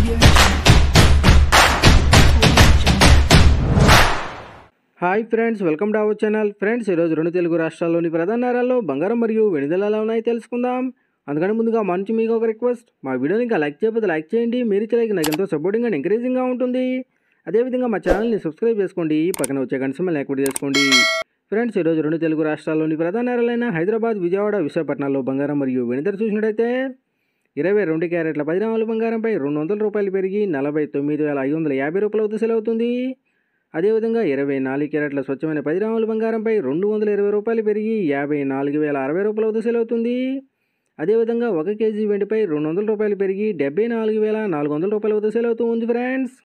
Audio hi friends welcome to our channel friends ఈరోజు రెండు తెలుగు రాష్ట్రాల్లోని ప్రధాన నగరాల్లో బంగారం మరియు వెనుదల ఎలా ఉన్నాయో తెలుసుకుందాం అందుకని ముందుగా మా నుంచి మీకు ఒక రిక్వెస్ట్ మా వీడియోని ఇంకా లైక్ చేయకపోతే లైక్ చేయండి మీరు ఇచ్చే లైక్ నాకు ఎంతో సపోర్టింగ్ అండ్ ఎంకరేజింగ్గా ఉంటుంది అదేవిధంగా మా ఛానల్ని సబ్స్క్రైబ్ చేసుకోండి పక్కన వచ్చే గంట సమయం యాక్టివేట్ చేసుకోండి ఫ్రెండ్స్ ఈరోజు రెండు తెలుగు రాష్ట్రాల్లోని ప్రధాన నగరాలైన హైదరాబాద్ విజయవాడ విశాఖపట్నాల్లో బంగారం మరియు వెనుదల చూసినట్టయితే ఇరవై రెండు క్యారెట్ల పది గ్రాముల బంగారంపై రెండు వందల రూపాయలు పెరిగి నలభై తొమ్మిది వేల ఐదు వందల యాభై రూపాయల వద్ద సెల్ అవుతుంది అదేవిధంగా ఇరవై నాలుగు క్యారెట్ల స్వచ్ఛమైన పది గ్రాముల బంగారంపై రెండు వందల ఇరవై రూపాయలు పెరిగి యాభై నాలుగు వేల అరవై రూపాయల వద్ద సెల్ అవుతుంది అదేవిధంగా ఒక కేజీ వెండిపై రెండు వందల రూపాయలు పెరిగి డెబ్బై నాలుగు వేల నాలుగు వందల రూపాయల వద్ద సెల్ అవుతూ ఉంది ఫ్రెండ్స్